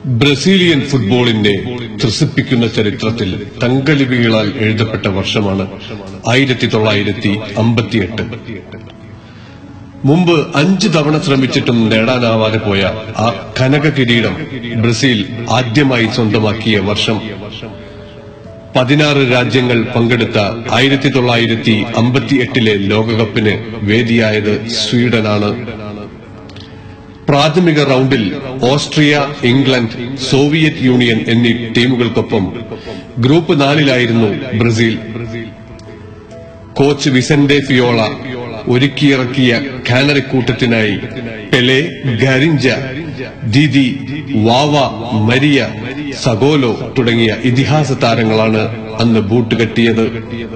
Brazilian ഫുട്ബോളിന്റെ ത്രസിപ്പിക്കുന്ന ചരിത്രത്തിൽ തങ്കലിപികളാൽ എഴുതപ്പെട്ട വർഷമാണ് ആയിരത്തി തൊള്ളായിരത്തി അമ്പത്തിയെട്ട് മുമ്പ് അഞ്ച് തവണ ശ്രമിച്ചിട്ടും നേടാനാവാതെ പോയ ആ കനക കിരീടം ബ്രസീൽ ആദ്യമായി സ്വന്തമാക്കിയ വർഷം പതിനാറ് രാജ്യങ്ങൾ പങ്കെടുത്ത ആയിരത്തി തൊള്ളായിരത്തി അമ്പത്തിയെട്ടിലെ ലോകകപ്പിന് വേദിയായത് സ്വീഡനാണ് പ്രാഥമിക റൌണ്ടിൽ ഓസ്ട്രിയ ഇംഗ്ലണ്ട് സോവിയറ്റ് യൂണിയൻ എന്നീ ടീമുകൾക്കൊപ്പം ഗ്രൂപ്പ് നാലിലായിരുന്നു ബ്രസീൽ കോച്ച് വിസന്റെ ഫിയോള ഒരുക്കിയിറക്കിയ കാനറിക്കൂട്ടത്തിനായി Pele Garrincha Didi Vava Mario സഗോലോ തുടങ്ങിയ ഇതിഹാസ താരങ്ങളാണ് അന്ന് ബൂട്ട് കെട്ടിയത്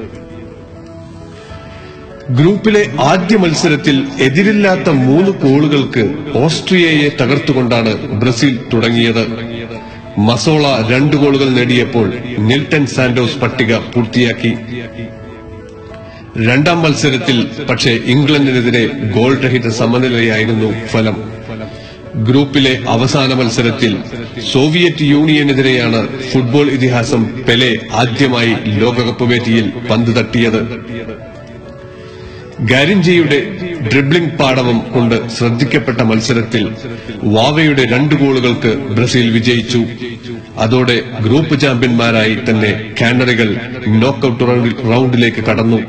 ഗ്രൂപ്പിലെ ആദ്യ മത്സരത്തിൽ എതിരില്ലാത്ത മൂന്ന് ഗോളുകൾക്ക് ഓസ്ട്രിയയെ തകർത്തുകൊണ്ടാണ് ബ്രസീൽ തുടങ്ങിയത് മസോള രണ്ട് ഗോളുകൾ നേടിയപ്പോൾ നിൽട്ടൺ സാന്റോസ് പട്ടിക പൂർത്തിയാക്കി രണ്ടാം മത്സരത്തിൽ പക്ഷേ ഇംഗ്ലണ്ടിനെതിരെ ഗോൾ രഹിത സമനിലയായിരുന്നു ഫലം ഗ്രൂപ്പിലെ അവസാന മത്സരത്തിൽ സോവിയറ്റ് യൂണിയനെതിരെയാണ് ഫുട്ബോൾ ഇതിഹാസം പെലെ ആദ്യമായി ലോകകപ്പ് വേദിയിൽ പന്ത് തട്ടിയത് ഗാരിഞ്ചയുടെ ഡ്രിബ്ലിംഗ് പാടവം കൊണ്ട് ശ്രദ്ധിക്കപ്പെട്ട മത്സരത്തിൽ വാവയുടെ രണ്ട് ഗോളുകൾക്ക് ബ്രസീൽ വിജയിച്ചു അതോടെ ഗ്രൂപ്പ് ചാമ്പ്യന്മാരായി തന്നെ കാനറികൾ നോക്കൌട്ട് റൌണ്ടിലേക്ക് കടന്നു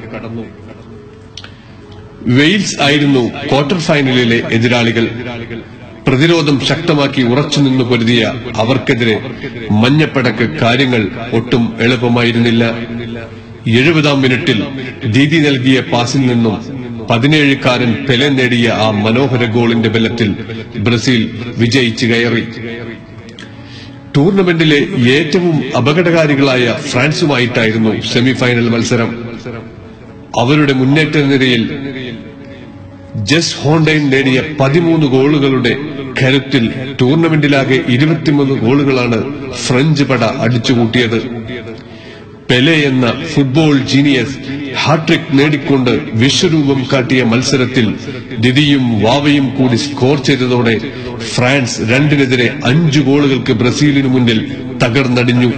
വെയിൽസ് ആയിരുന്നു ക്വാർട്ടർ ഫൈനലിലെ എതിരാളികൾ പ്രതിരോധം ശക്തമാക്കി ഉറച്ചുനിന്നു പൊരുതിയ അവർക്കെതിരെ മഞ്ഞപ്പടക്ക് കാര്യങ്ങൾ ഒട്ടും എളുപ്പമായിരുന്നില്ല എഴുപതാം മിനിറ്റിൽ ദീദി നൽകിയ പാസിൽ നിന്നും പതിനേഴുകാരൻ പെലെ നേടിയ ആ മനോഹര ഗോളിന്റെ ബലത്തിൽ ബ്രസീൽ വിജയിച്ചു കയറി ടൂർണമെന്റിലെ ഏറ്റവും അപകടകാരികളായ ഫ്രാൻസുമായിട്ടായിരുന്നു സെമിഫൈനൽ മത്സരം അവരുടെ മുന്നേറ്റ നിരയിൽ ജസ് ഹോണ്ടൈൻ നേടിയ പതിമൂന്ന് ഗോളുകളുടെ കരുത്തിൽ ടൂർണമെന്റിലാകെ ഇരുപത്തിമൂന്ന് ഗോളുകളാണ് ഫ്രഞ്ച് പട അടിച്ചുകൂട്ടിയത് പെലെ എന്ന ഫുട്ബോൾ ജീനിയസ് ഹാട്രിക് നേടിക്കൊണ്ട് വിശ്വരൂപം കാട്ടിയ മത്സരത്തിൽ ദിദിയും വാവയും കൂടി സ്കോർ ചെയ്തതോടെ ഫ്രാൻസ് രണ്ടിനെതിരെ അഞ്ചു ഗോളുകൾക്ക് ബ്രസീലിനു മുന്നിൽ തകർന്നടിഞ്ഞു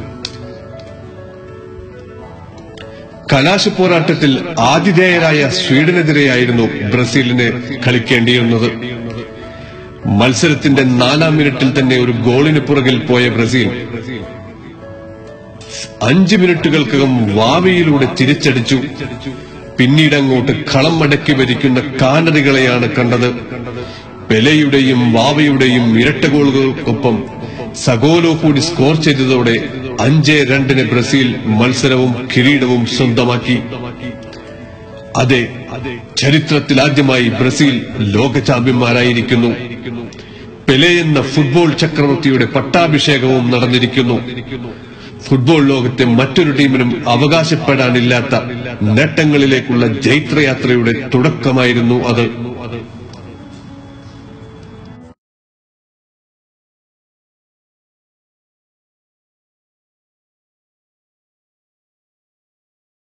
കലാശപ്പോരാട്ടത്തിൽ ആതിഥേയരായ സ്വീഡനെതിരെയായിരുന്നു ബ്രസീലിന് കളിക്കേണ്ടിയിരുന്നത് മത്സരത്തിന്റെ നാലാം മിനിറ്റിൽ തന്നെ ഒരു ഗോളിന് പുറകിൽ പോയ ബ്രസീൽ അഞ്ച് മിനിറ്റുകൾക്കകം വാവയിലൂടെ തിരിച്ചടിച്ചു പിന്നീട് അങ്ങോട്ട് കളം മടക്കി ഭരിക്കുന്ന കാനറികളെയാണ് കണ്ടത് പെലയുടെയും വാവയുടെയും ഇരട്ട ഗോളുകൾക്കൊപ്പം സഗോലോ കൂടി സ്കോർ ചെയ്തതോടെ അഞ്ച് രണ്ടിന് ബ്രസീൽ മത്സരവും കിരീടവും സ്വന്തമാക്കി അതെ ചരിത്രത്തിൽ ആദ്യമായി ബ്രസീൽ ലോക ചാമ്പ്യന്മാരായിരിക്കുന്നു പെലെ എന്ന ഫുട്ബോൾ ചക്രവർത്തിയുടെ പട്ടാഭിഷേകവും നടന്നിരിക്കുന്നു ഫുട്ബോൾ ലോകത്തെ മറ്റൊരു ടീമിനും അവകാശപ്പെടാനില്ലാത്ത നേട്ടങ്ങളിലേക്കുള്ള ജൈത്രയാത്രയുടെ തുടക്കമായിരുന്നു അത്